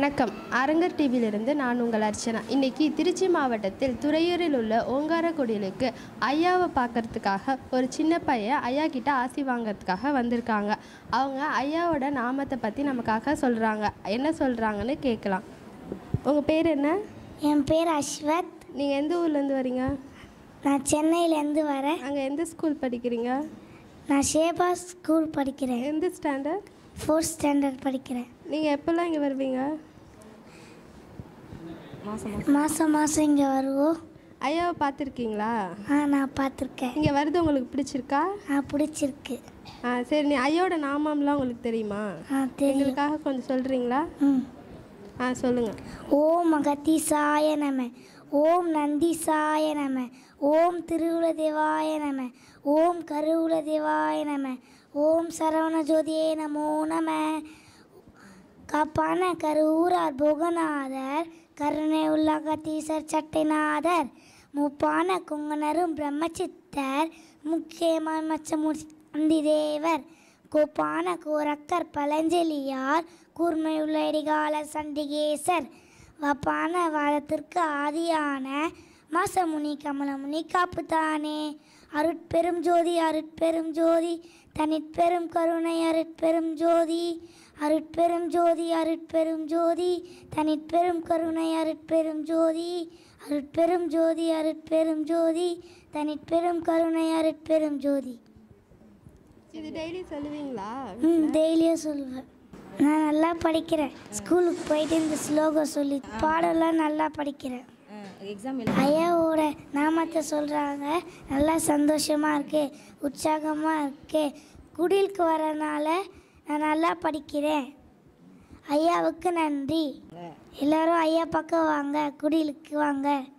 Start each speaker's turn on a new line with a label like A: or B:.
A: வணக்கம் அரங்கர் டிவியிலிருந்து நான் உங்கள் அர்ச்சனா இன்னைக்கு திருச்சி மாவட்டத்தில் துறையூரில் உள்ள ஓங்காரக்குடிலுக்கு ஐயாவை பார்க்கறதுக்காக ஒரு சின்ன பையன் ஐயா கிட்ட ஆசி வாங்கறதுக்காக வந்திருக்காங்க அவங்க ஐயாவோட நாமத்தை பற்றி நமக்காக சொல்கிறாங்க என்ன சொல்கிறாங்கன்னு கேட்கலாம் உங்கள் பேர் என்ன
B: என் பேர் அஸ்வத்
A: நீங்கள் எந்த ஊர்லேருந்து வரீங்க
B: நான் சென்னையிலேருந்து வரேன்
A: அங்கே எந்த ஸ்கூல் படிக்கிறீங்க
B: நான் ஷேபா ஸ்கூல் படிக்கிறேன்
A: எந்த ஸ்டாண்டர்ட்
B: ஃபோர்த் ஸ்டாண்டர்ட் படிக்கிறேன்
A: நீங்கள் எப்போல்லாம் இங்கே வருவீங்க
B: மாதம் மாதம் இங்கே வருவோம்
A: ஐயாவை பார்த்துருக்கீங்களா
B: ஆ நான் பார்த்துருக்கேன்
A: இங்கே வருது உங்களுக்கு பிடிச்சிருக்கா
B: ஆ பிடிச்சிருக்கு
A: ஆ சரி நீ ஐயோட நாமம்லாம் உங்களுக்கு தெரியுமா
B: ஆ தெரியும்
A: எங்களுக்காக கொஞ்சம் சொல்கிறீங்களா
B: ம்
A: ஆ சொல்லுங்கள்
B: ஓம் அகத்தீசாய நம ஓம் நந்திசாய நம ஓம் திருவுலதேவாய நம ஓம் கருவுலதேவாய நம ஓம் சரவணஜோதியே நமோ நம காப்பான கருவூரார் போகநாதர் கருணை உள்ள அகத்தீசர் சட்டைநாதர் முப்பான குங்கனரும் பிரம்மசித்தர் முக்கியமான மச்சமுடி தேவர் கோப்பான கோரக்கர் பழஞ்செலியார் கூர்மையுள்ள இடிகால சண்டிகேசர் வப்பான வாதத்திற்கு ஆதியான மாசமுனி கமலமுனி காப்புத்தானே அருட்பெரும் ஜோதி அருட்பெரும் ஜோதி தனிப்பெரும் கருணை அருட்பெரும் ஜோதி அருட்பெரும் ஜோதி அருட்பெரும் ஜோதி தனிப்பெரும் கருணை அருட்பெரும் ஜோதி அருட்பெரும் ஜோதி அருட்பெரும் ஜோதி தனிப்பெரும் கருணை அருட்பெரும் ஜோதி
A: இது டெய்லி சொல்லுவீங்களா
B: ம் டெய்லியும் சொல்லுவேன் நான் நல்லா படிக்கிறேன் ஸ்கூலுக்கு போயிட்டு இந்த ஸ்லோகம் சொல்லி பாடம்லாம் நல்லா படிக்கிறேன்
C: எக்ஸாம்
B: ஐயாவோட நாமத்தை சொல்கிறாங்க நல்லா சந்தோஷமாக இருக்கு உற்சாகமாக இருக்கு குடிலுக்கு வரனால நான் நல்லா படிக்கிறேன் ஐயாவுக்கு நன்றி எல்லாரும் ஐயா பக்கம் வாங்க குடிலுக்கு வாங்க